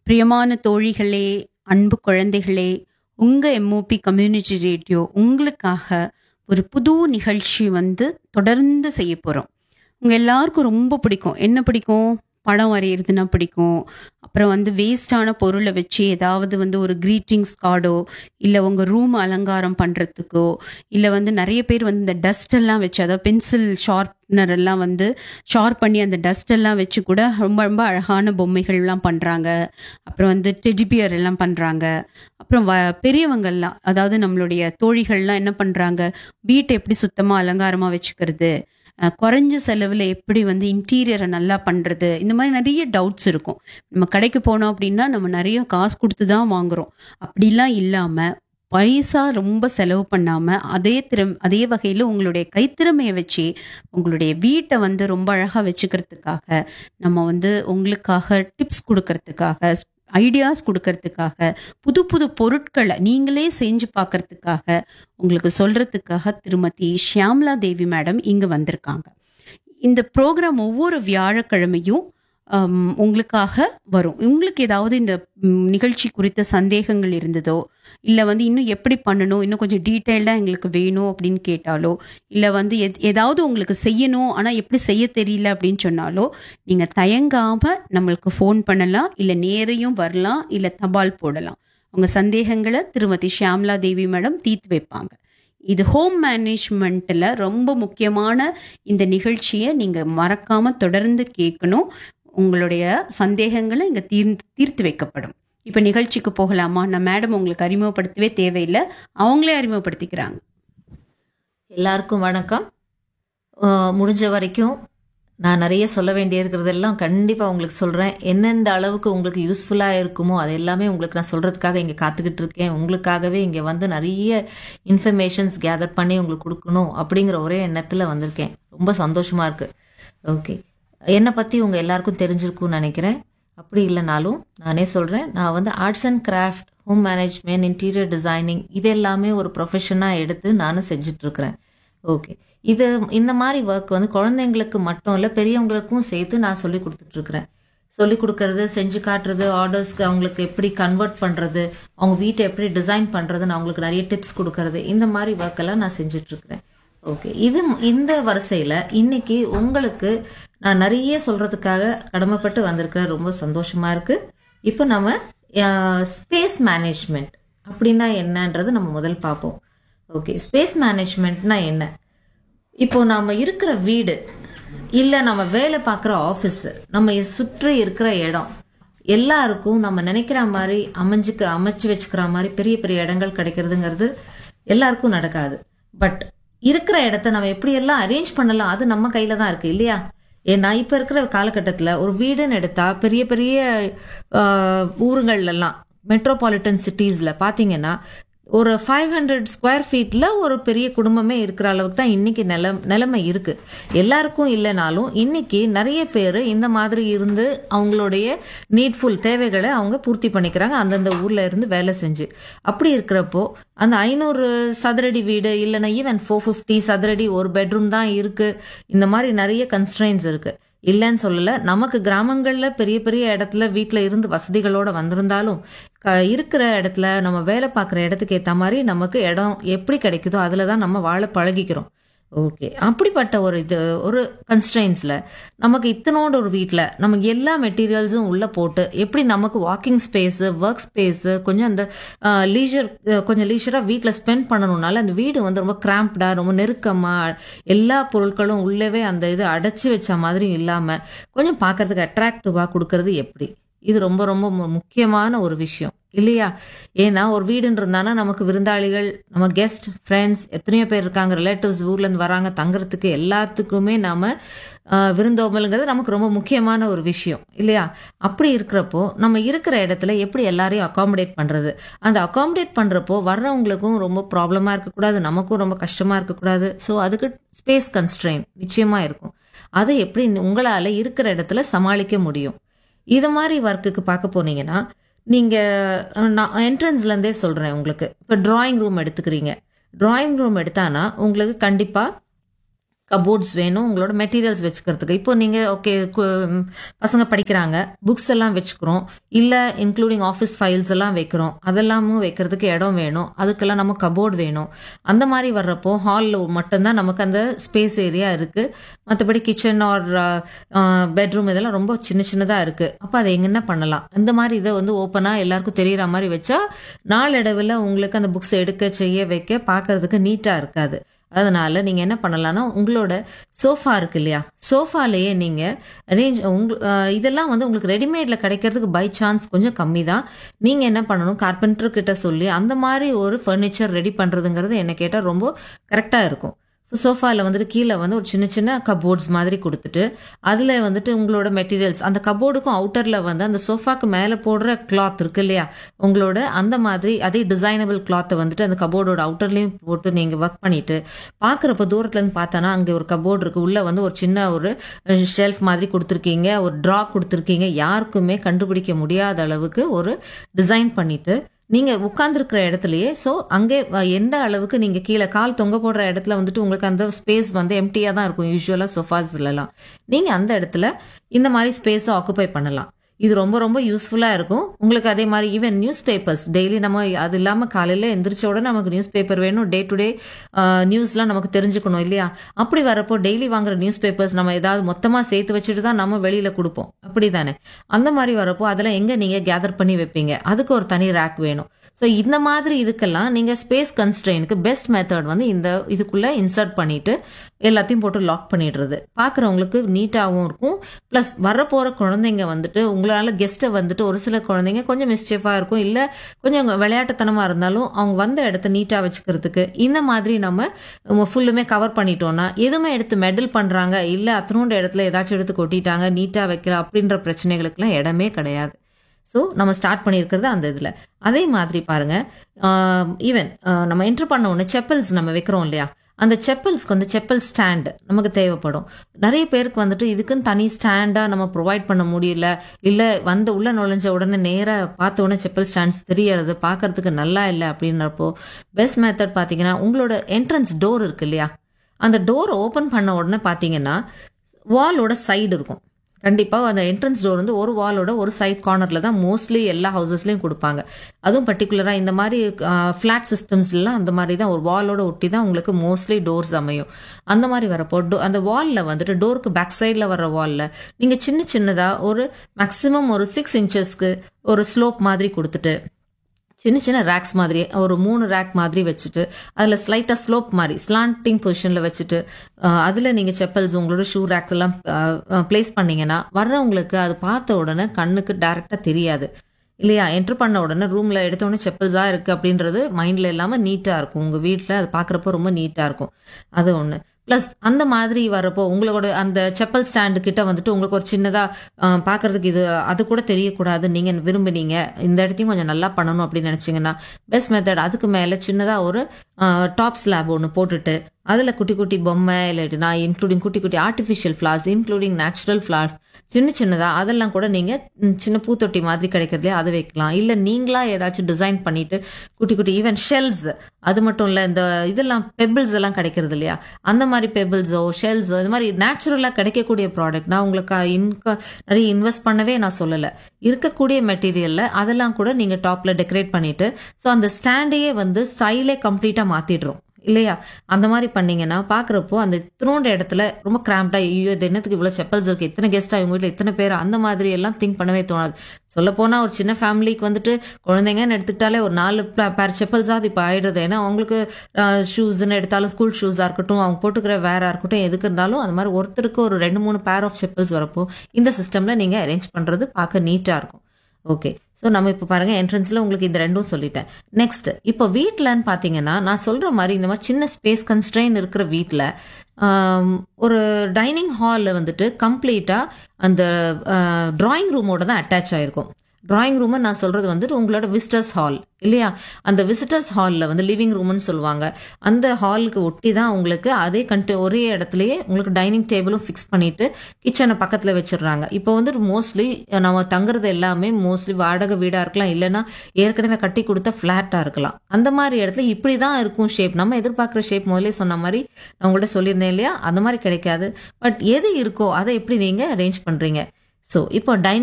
பிரியமான தோழிகளே அன்பு குழந்தைகளே உங்க எம்ஓபி கம்யூனிட்டி ரேடியோ உங்களுக்காக ஒரு புது நிகழ்ச்சி வந்து தொடர்ந்து செய்ய போறோம் உங்க எல்லாருக்கும் ரொம்ப பிடிக்கும் என்ன பிடிக்கும் படம் வரைகிறதுனா பிடிக்கும் அப்புறம் வந்து வேஸ்டான பொருளை வச்சு ஏதாவது வந்து ஒரு கிரீட்டிங்ஸ் கார்டோ இல்லை உங்கள் ரூம் அலங்காரம் பண்ணுறதுக்கோ இல்லை வந்து நிறைய பேர் வந்து இந்த டஸ்ட் எல்லாம் வச்சு அதாவது பென்சில் ஷார்ப்னர் எல்லாம் வந்து ஷார்ப் பண்ணி அந்த டஸ்ட் எல்லாம் வச்சு கூட ரொம்ப ரொம்ப அழகான பொம்மைகள்லாம் பண்ணுறாங்க அப்புறம் வந்து டெடிபியர் எல்லாம் பண்ணுறாங்க அப்புறம் வ பெரியவங்கள்லாம் அதாவது நம்மளுடைய தோழிகள்லாம் என்ன பண்ணுறாங்க வீட்டை எப்படி சுத்தமாக அலங்காரமாக வச்சுக்கிறது அஹ் குறைஞ்ச செலவில் எப்படி வந்து இன்டீரியரை நல்லா பண்ணுறது இந்த மாதிரி நிறைய டவுட்ஸ் இருக்கும் நம்ம கடைக்கு போனோம் அப்படின்னா நம்ம நிறைய காசு கொடுத்து தான் வாங்குறோம் அப்படிலாம் இல்லாமல் பைசா ரொம்ப செலவு பண்ணாமல் அதே திறம் அதே வகையில் உங்களுடைய கைத்திறமையை வச்சு உங்களுடைய வீட்டை வந்து ரொம்ப அழகாக வச்சுக்கிறதுக்காக நம்ம வந்து உங்களுக்காக டிப்ஸ் கொடுக்கறதுக்காக ஐடியாஸ் கொடுக்கறதுக்காக புது புது பொருட்களை நீங்களே செஞ்சு பார்க்கறதுக்காக உங்களுக்கு சொல்றதுக்காக திருமதி ஷியாம்லா தேவி மேடம் இங்க வந்திருக்காங்க இந்த ப்ரோக்ராம் ஒவ்வொரு வியாழக்கிழமையும் ஹம், உங்களுக்காக வரும் உங்களுக்கு ஏதாவது இந்த ம், நிகழ்ச்சி குறித்த சந்தேகங்கள் இருந்ததோ இல்லை வந்து இன்னும் எப்படி பண்ணணும் இன்னும் கொஞ்சம் டீட்டெயில்டாக எங்களுக்கு வேணும் அப்படின்னு கேட்டாலோ இல்லை வந்து எத்- ஏதாவது உங்களுக்கு செய்யணும் ஆனால் எப்படி செய்ய தெரியல அப்படின்னு சொன்னாலோ நீங்கள் தயங்காமல் நம்மளுக்கு ஃபோன் பண்ணலாம் இல்லை நேரையும் வரலாம் இல்லை தபால் போடலாம் உங்கள் சந்தேகங்களை திருமதி ஷியாம்லா தேவி மேடம் தீர்த்து வைப்பாங்க இது ஹோம் மேனேஜ்மெண்ட்டில் ரொம்ப முக்கியமான இந்த நிகழ்ச்சியை நீங்கள் மறக்காமல் தொடர்ந்து கேட்கணும் உங்களுடைய சந்தேகங்களை இங்கே தீர் தீர்த்து வைக்கப்படும் இப்போ நிகழ்ச்சிக்கு போகலாமா நான் மேடம் உங்களுக்கு அறிமுகப்படுத்தவே தேவையில்லை அவங்களே அறிமுகப்படுத்திக்கிறாங்க எல்லாருக்கும் வணக்கம் அஹ் முடிஞ்ச வரைக்கும் நான் நிறைய சொல்ல வேண்டியிருக்கிறதெல்லாம் கண்டிப்பாக உங்களுக்கு சொல்கிறேன் எந்தெந்த அளவுக்கு உங்களுக்கு யூஸ்ஃபுல்லாக இருக்குமோ அது எல்லாமே உங்களுக்கு நான் சொல்கிறதுக்காக இங்கே காத்துக்கிட்டு இருக்கேன் உங்களுக்காகவே இங்கே வந்து நிறைய இன்ஃபர்மேஷன்ஸ் கேதர் பண்ணி உங்களுக்கு கொடுக்கணும் அப்படிங்கிற ஒரே எண்ணத்தில் வந்திருக்கேன் ரொம்ப சந்தோஷமாக இருக்குது ஓகே என்னை பற்றி உங்கள் எல்லாருக்கும் தெரிஞ்சிருக்கும்னு நினைக்கிறேன் அப்படி இல்லைனாலும் நானே சொல்கிறேன் நான் வந்து arts and craft home management interior designing இது எல்லாமே ஒரு ப்ரொஃபஷனாக எடுத்து நானும் செஞ்சிட்ருக்கிறேன் ஓகே இது இந்த மாதிரி ஒர்க் வந்து குழந்தைங்களுக்கு மட்டும் இல்லை பெரியவங்களுக்கும் சேர்த்து நான் சொல்லி கொடுத்துட்ருக்குறேன் சொல்லி கொடுக்கறது செஞ்சு காட்டுறது ஆர்டர்ஸ்க்கு அவங்களுக்கு எப்படி கன்வெர்ட் பண்ணுறது அவங்க வீட்டை எப்படி டிசைன் பண்ணுறதுன்னு அவங்களுக்கு நிறைய டிப்ஸ் கொடுக்கறது இந்த மாதிரி ஒர்க் எல்லாம் நான் செஞ்சிட்ருக்கிறேன் ஓகே இது இந்த வரிசையில் இன்னைக்கு உங்களுக்கு நான் நிறைய சொல்கிறதுக்காக கடமைப்பட்டு வந்திருக்கிறேன் ரொம்ப சந்தோஷமாக இருக்குது இப்போ நம்ம ஸ்பேஸ் மேனேஜ்மெண்ட் அப்படின்னா என்னன்றது நம்ம முதல் பார்ப்போம் ஓகே ஸ்பேஸ் மேனேஜ்மெண்ட்னா என்ன இப்போ நாம இருக்கிற வீடு இல்லை நம்ம வேலை பார்க்குற ஆஃபீஸ் நம்ம சுற்றி இருக்கிற இடம் எல்லாருக்கும் நம்ம நினைக்கிற மாதிரி அமைஞ்சுக்க அமைச்சு வச்சுக்கிற மாதிரி பெரிய பெரிய இடங்கள் கிடைக்கிறதுங்கிறது எல்லாருக்கும் நடக்காது பட் இருக்கிற இடத்த நம்ம எப்படியெல்லாம் அரேஞ்ச் பண்ணலாம் அது நம்ம கையில தான் இருக்கு இல்லையா ஏன்னா இப்போ இருக்கிற காலகட்டத்தில் ஒரு வீடுன்னு எடுத்தா பெரிய பெரிய ஆஹ், ஊருங்கள்லாம் மெட்ரோபாலிட்டன் சிட்டிஸில் பார்த்தீங்கன்னா ஒரு ஃபைவ் ஹண்ட்ரட் ஸ்கொயர் ஃபீட்டில் ஒரு பெரிய குடும்பமே இருக்கிற அளவுக்கு தான் இன்னைக்கு நில நிலைமை இருக்கு எல்லாருக்கும் இல்லைனாலும் இன்னைக்கு நிறைய பேர் இந்த மாதிரி இருந்து அவங்களுடைய நீட்ஃபுல் தேவைகளை அவங்க பூர்த்தி பண்ணிக்கிறாங்க அந்தந்த ஊர்ல இருந்து வேலை செஞ்சு அப்படி இருக்கிறப்போ அந்த ஐநூறு சதுரடி வீடு இல்லைன்னா ஈவன் ஃபோர் ஃபிஃப்டி சதுரடி ஒரு பெட்ரூம் தான் இருக்கு இந்த மாதிரி நிறைய கன்ஸ்ட்ரைன்ஸ் இருக்கு இல்லைன்னு சொல்லல நமக்கு கிராமங்கள்ல பெரிய பெரிய இடத்துல வீட்ல இருந்து வசதிகளோட வந்திருந்தாலும் க- இருக்கிற இடத்துல நம்ம வேலை பார்க்குற இடத்துக்கு ஏற்ற மாதிரி நமக்கு இடம் எப்படி கிடைக்குதோ அதில் தான் நம்ம வாழ பழகிக்கிறோம் ஓகே அப்படிப்பட்ட ஒரு இது ஒரு கன்ஸ்ட்ரெயின்ஸில் நமக்கு இத்தனோட ஒரு வீட்டில் நமக்கு எல்லா மெட்டீரியல்ஸும் உள்ளே போட்டு எப்படி நமக்கு வாக்கிங் ஸ்பேஸு ஒர்க் ஸ்பேஸு கொஞ்சம் அந்த லீஜர் கொஞ்சம் லீஷராக வீட்டில் ஸ்பெண்ட் பண்ணணும்னால அந்த வீடு வந்து ரொம்ப கிராம்ப்டாக ரொம்ப நெருக்கமாக எல்லா பொருட்களும் உள்ளவே அந்த இது அடைச்சி வச்ச மாதிரி இல்லாமல் கொஞ்சம் பார்க்கறதுக்கு அட்ராக்டிவாக கொடுக்கறது எப்படி இது ரொம்ப ரொம்ப மு- முக்கியமான ஒரு விஷயம் இல்லையா ஏன்னா ஒரு வீடுன்னு இருந்தானா நமக்கு விருந்தாளிகள் நம்ம கெஸ்ட் ஃப்ரெண்ட்ஸ் எத்தனையோ பேர் இருக்காங்க ரிலேட்டிவ்ஸ் ஊர்லேருந்து வராங்க தங்குறதுக்கு எல்லாத்துக்குமே நாம ஆஹ், விருந்தோம்பலுங்கிறது நமக்கு ரொம்ப முக்கியமான ஒரு விஷயம் இல்லையா அப்படி இருக்கிறப்போ நம்ம இருக்கிற இடத்துல எப்படி எல்லாரையும் அகாமடேட் பண்ணுறது அந்த அகாமடேட் பண்ணுறப்போ வர்றவங்களுக்கும் ரொம்ப ப்ராப்ளமாக இருக்கக்கூடாது நமக்கும் ரொம்ப கஷ்டமாக இருக்கக்கூடாது ஸோ அதுக்கு ஸ்பேஸ் கன்ஸ்ட்ரெயின் நிச்சயமாக இருக்கும் அதை எப்படி உங்களால் இருக்கிற இடத்துல சமாளிக்க முடியும் இது மாதிரி ஒர்க்குக்கு பார்க்க போனீங்கன்னா நீங்கள் நான் என்ட்ரன்ஸ்லேருந்தே சொல்கிறேன் உங்களுக்கு இப்போ டிராயிங் ரூம் எடுத்துக்கிறீங்க டிராயிங் ரூம் எடுத்தானா உங்களுக்கு கண்டிப்பாக கபோர்ட்ஸ் வேணும் உங்களோட மெட்டீரியல்ஸ் வச்சுக்கிறதுக்கு இப்போ நீங்கள் ஓகே பசங்க படிக்கிறாங்க புக்ஸ் எல்லாம் வச்சுக்கிறோம் இல்லை இன்க்ளூடிங் ஆஃபீஸ் ஃபைல்ஸ் எல்லாம் வைக்கிறோம் அதெல்லாமும் வைக்கிறதுக்கு இடம் வேணும் அதுக்கெல்லாம் நம்ம கபோர்ட் வேணும் அந்த மாதிரி வர்றப்போ ஹாலில் மட்டும்தான் நமக்கு அந்த ஸ்பேஸ் ஏரியா இருக்குது மற்றபடி கிச்சன் ஆர் பெட்ரூம் இதெல்லாம் ரொம்ப சின்ன சின்னதாக இருக்குது அப்போ அதை எங்கன்னா பண்ணலாம் அந்த மாதிரி இதை வந்து ஓப்பனாக எல்லாருக்கும் தெரியிற மாதிரி வச்சா நாளடைவில் உங்களுக்கு அந்த புக்ஸ் எடுக்க செய்ய வைக்க பார்க்கறதுக்கு நீட்டாக இருக்காது அதனால நீங்க என்ன பண்ணலாம்னா உங்களோட சோஃபா இருக்கு இல்லையா சோஃபாலேயே நீங்க அரேஞ்ச் உங்க அஹ் இதெல்லாம் வந்து உங்களுக்கு ரெடிமேட்ல கிடைக்கிறதுக்கு பை சான்ஸ் கொஞ்சம் கம்மி தான் நீங்க என்ன பண்ணணும் கார்பெண்டர் கிட்ட சொல்லி அந்த மாதிரி ஒரு ஃபர்னிச்சர் ரெடி பண்றதுங்கிறது என்ன கேட்டா ரொம்ப கரெக்டா இருக்கும் சோஃபாவில் வந்துட்டு கீழே வந்து ஒரு சின்ன சின்ன கபோர்ட்ஸ் மாதிரி கொடுத்துட்டு அதில் வந்துட்டு உங்களோட மெட்டீரியல்ஸ் அந்த கபோர்டுக்கும் அவுட்டரில் வந்து அந்த சோஃபாக்கு மேலே போடுற கிளாத் இருக்கு இல்லையா உங்களோட அந்த மாதிரி அதே டிசைனபிள் கிளாத்தை வந்துட்டு அந்த கபோர்டோட அவுட்டர்லேயும் போட்டு நீங்கள் ஒர்க் பண்ணிட்டு பார்க்குறப்ப தூரத்துலேருந்து பார்த்தோன்னா அங்கே ஒரு கபோர்டு இருக்குது உள்ளே வந்து ஒரு சின்ன ஒரு ஷெல்ஃப் மாதிரி கொடுத்துருக்கீங்க ஒரு ட்ரா கொடுத்துருக்கீங்க யாருக்குமே கண்டுபிடிக்க முடியாத அளவுக்கு ஒரு டிசைன் பண்ணிட்டு நீங்க உட்கார்ந்துருக்கிற இடத்துலயே ஸோ அங்கே அஹ், எந்த அளவுக்கு நீங்க கீழே கால் தொங்க போடுற இடத்துல வந்துட்டு உங்களுக்கு அந்த ஸ்பேஸ் வந்து எம்டியா தான் இருக்கும் யூஸ்வலா சொஃபாஸ்லாம் நீங்க அந்த இடத்துல இந்த மாதிரி ஸ்பேஸை ஆக்குபை பண்ணலாம் இது ரொம்ப ரொம்ப யூஸ்ஃபுல்லா இருக்கும் உங்களுக்கு அதே மாதிரி ஈவன் நியூஸ் பேப்பர்ஸ் டெய்லி நம்ம அது இல்லாம காலையில எந்திரிச்ச உடனே நமக்கு நியூஸ் பேப்பர் வேணும் டே டு டே நியூஸ்லாம் நமக்கு தெரிஞ்சுக்கணும் இல்லையா அப்படி வரப்போ டெய்லி வாங்குற நியூஸ் பேப்பர்ஸ் நம்ம ஏதாவது மொத்தமா சேர்த்து வச்சுட்டு தான் நம்ம வெளியில கொடுப்போம் அப்படிதானே அந்த மாதிரி வரப்போ அதெல்லாம் எங்க நீங்க கேதர் பண்ணி வைப்பீங்க அதுக்கு ஒரு தனி ரேக் வேணும் ஸோ இந்த மாதிரி இதுக்கெல்லாம் நீங்க ஸ்பேஸ் கன்ஸ்ட்ரெயினுக்கு பெஸ்ட் மெத்தட் வந்து இந்த இதுக்குள்ள இன்சர்ட் பண்ணிட்டு எல்லாத்தையும் போட்டு லாக் பண்ணிடுறது பார்க்குறவங்களுக்கு நீட்டாகவும் இருக்கும் ப்ளஸ் வரப்போகிற குழந்தைங்க வந்துட்டு உங்களால் கெஸ்ட்டை வந்துட்டு ஒரு சில குழந்தைங்க கொஞ்சம் மிஸ்டேஃபாக இருக்கும் இல்லை கொஞ்சம் விளையாட்டுத்தனமாக இருந்தாலும் அவங்க வந்த இடத்த நீட்டாக வச்சுக்கிறதுக்கு இந்த மாதிரி நம்ம ஃபுல்லுமே கவர் பண்ணிட்டோம்னா எதுவுமே எடுத்து மெடல் பண்ணுறாங்க இல்லை அத்தனோண்ட இடத்துல ஏதாச்சும் எடுத்து கொட்டிட்டாங்க நீட்டாக வைக்கல அப்படின்ற பிரச்சனைகளுக்கெல்லாம் இடமே கிடையாது ஸோ நம்ம ஸ்டார்ட் பண்ணியிருக்கிறது அந்த இதில் அதே மாதிரி பாருங்க ஈவன் நம்ம என்ட்ரு பண்ண உடனே செப்பல்ஸ் நம்ம வைக்கிறோம் இல்லையா அந்த செப்பல்ஸ்க்கு வந்து செப்பல் ஸ்டாண்டு நமக்கு தேவைப்படும் நிறைய பேருக்கு வந்துட்டு இதுக்குன்னு தனி ஸ்டாண்டாக நம்ம ப்ரொவைட் பண்ண முடியல இல்லை வந்து உள்ள நுழைஞ்ச உடனே நேராக பார்த்த உடனே செப்பல் ஸ்டாண்ட்ஸ் தெரியறது பார்க்கறதுக்கு நல்லா இல்லை அப்படின்றப்போ பெஸ்ட் மெத்தட் பார்த்தீங்கன்னா உங்களோட என்ட்ரன்ஸ் டோர் இருக்கு இல்லையா அந்த டோர் ஓப்பன் பண்ண உடனே பார்த்தீங்கன்னா வாலோட சைடு இருக்கும் கண்டிப்பாக அந்த என்ட்ரன்ஸ் டோர் வந்து ஒரு வாலோட ஒரு சைட் கார்னரில் தான் மோஸ்ட்லி எல்லா ஹவுசஸ்லையும் கொடுப்பாங்க அதுவும் பர்டிகுலராக இந்த மாதிரி ஃப்ளாட் சிஸ்டம்ஸ்லாம் அந்த மாதிரி தான் ஒரு வாலோட ஒட்டி தான் உங்களுக்கு மோஸ்ட்லி டோர்ஸ் அமையும் அந்த மாதிரி வரப்போ டோ அந்த வாலில் வந்துட்டு டோருக்கு பேக் சைடில் வர்ற வாலில் நீங்கள் சின்ன சின்னதாக ஒரு மேக்ஸிமம் ஒரு சிக்ஸ் இன்ச்சஸ்க்கு ஒரு ஸ்லோப் மாதிரி கொடுத்துட்டு சின்ன சின்ன ரேக்ஸ் மாதிரி ஒரு மூணு ரேக் மாதிரி வச்சுட்டு அதில் ஸ்லைட்டாக ஸ்லோப் மாதிரி ஸ்லாண்டிங் பொசிஷனில் வச்சுட்டு அதில் நீங்கள் செப்பல்ஸ் உங்களோட ஷூ ரேக்ஸ் எல்லாம் ப்ளேஸ் பண்ணீங்கன்னா வர்றவங்களுக்கு அது பார்த்த உடனே கண்ணுக்கு டைரெக்டாக தெரியாது இல்லையா என்ட்ரு பண்ண உடனே ரூமில் எடுத்தோடனே செப்பல்ஸாக இருக்குது அப்படின்றது மைண்டில் இல்லாமல் நீட்டாக இருக்கும் உங்கள் வீட்டில் அது பார்க்குறப்போ ரொம்ப நீட்டாக இருக்கும் அது ஒன்று ப்ளஸ் அந்த மாதிரி வரப்போ உங்களோட அந்த செப்பல் ஸ்டாண்டு கிட்ட வந்துட்டு உங்களுக்கு ஒரு சின்னதாக பார்க்கறதுக்கு இது அது கூட தெரியக்கூடாது நீங்கள் விரும்புனீங்க இந்த இடத்தையும் கொஞ்சம் நல்லா பண்ணணும் அப்படின்னு நினச்சிங்கன்னா பெஸ்ட் மெத்தட் அதுக்கு மேலே சின்னதாக ஒரு டாப் ஸ்லாப் ஒன்று போட்டுட்டு அதில் குட்டி குட்டி பொம்மை இல்லாட்டினா இன்க்ளூடிங் குட்டி குட்டி artificial flowers including natural flowers சின்ன சின்னதாக அதெல்லாம் கூட நீங்கள் சின்ன பூத்தொட்டி மாதிரி கிடைக்கிறதுலே அதை வைக்கலாம் இல்லை நீங்களா ஏதாச்சும் டிசைன் பண்ணிட்டு குட்டி குட்டி ஈவன் ஷெல்ஸ் அது மட்டும் இல்லை இந்த இதெல்லாம் பெபிள்ஸ் எல்லாம் கிடைக்கிறது இல்லையா அந்த மாதிரி பெபிள்ஸோ ஷெல்ஸோ இது மாதிரி நேச்சுரலாக கிடைக்கக்கூடிய ப்ராடக்ட் நான் உங்களுக்கு இன்க நிறைய இன்வெஸ்ட் பண்ணவே நான் சொல்லலை இருக்கக்கூடிய மெட்டீரியலில் அதெல்லாம் கூட நீங்கள் டாப்பில் டெக்கரேட் பண்ணிட்டு ஸோ அந்த ஸ்டாண்டையே வந்து ஸ்டைலே கம்ப்ளீட்டாக மாற்றிடுறோம் இல்லையா அந்த மாதிரி பண்ணீங்கன்னா பார்க்குறப்போ அந்த இத்தனோண்ட இடத்துல ரொம்ப கிராம்டா ஐயோ இது என்னத்துக்கு இவ்வளோ செப்பல்ஸ் இருக்கு இத்தனை கெஸ்ட்டாக இவங்க வீட்டில் இத்தனை பேர் அந்த மாதிரி எல்லாம் திங்க் பண்ணவே தோணாது சொல்ல போனால் ஒரு சின்ன ஃபேமிலிக்கு வந்துட்டு குழந்தைங்கன்னு எடுத்துக்கிட்டாலே ஒரு நாலு பேர் செப்பல்ஸாவது இப்போ ஆயிடுறது ஏன்னா அவங்களுக்கு ஷூஸ்ன்னு எடுத்தாலும் ஸ்கூல் ஷூஸாக இருக்கட்டும் அவங்க போட்டுக்கிற வேறாக இருக்கட்டும் எதுக்கு இருந்தாலும் அந்த மாதிரி ஒருத்தருக்கு ஒரு ரெண்டு மூணு பேர் ஆஃப் செப்பல்ஸ் வரப்போ இந்த சிஸ்டமில் நீங்கள் அரேஞ்ச் பண்ணுறது பார்க்க நீட்டாக இருக்கும் ஓகே ஸோ நம்ம இப்போ பாருங்க என்ட்ரன்ஸில் உங்களுக்கு இந்த ரெண்டும் சொல்லிட்டேன் நெக்ஸ்ட் இப்போ வீட்டிலன்னு பார்த்தீங்கன்னா நான் சொல்கிற மாதிரி இந்த மாதிரி சின்ன ஸ்பேஸ் கன்ஸ்ட்ரெயின் இருக்கிற வீட்டில் ஒரு டைனிங் ஹாலில் வந்துட்டு கம்ப்ளீட்டாக அந்த ட்ராயிங் ரூமோட தான் அட்டாச் ஆயிருக்கும் டிராயிங் ரூம்னு நான் சொல்கிறது வந்துட்டு உங்களோட விசிட்டர்ஸ் ஹால் இல்லையா அந்த விசிட்டர்ஸ் ஹாலில் வந்து லிவிங் ரூம்னு சொல்லுவாங்க அந்த ஹாலுக்கு ஒட்டி தான் உங்களுக்கு அதே கண்டி ஒரே இடத்துலயே உங்களுக்கு டைனிங் டேபிளும் ஃபிக்ஸ் பண்ணிட்டு கிச்சனை பக்கத்தில் வச்சிடுறாங்க இப்போ வந்துட்டு மோஸ்ட்லி நம்ம தங்குறது எல்லாமே மோஸ்ட்லி வாடகை வீடாக இருக்கலாம் இல்லைன்னா ஏற்கனவே கட்டி கொடுத்த ஃப்ளாட்டாக இருக்கலாம் அந்த மாதிரி இடத்துல இப்படி தான் இருக்கும் ஷேப் நம்ம எதிர்பார்க்குற ஷேப் முதல்ல சொன்ன மாதிரி நான் உங்கள்கிட்ட சொல்லியிருந்தேன் இல்லையா அந்த மாதிரி கிடைக்காது பட் எது இருக்கோ அதை எப்படி நீங்கள் அரேஞ்ச் பண்ணுறீங்க ஸோ இப்போ டைனிங்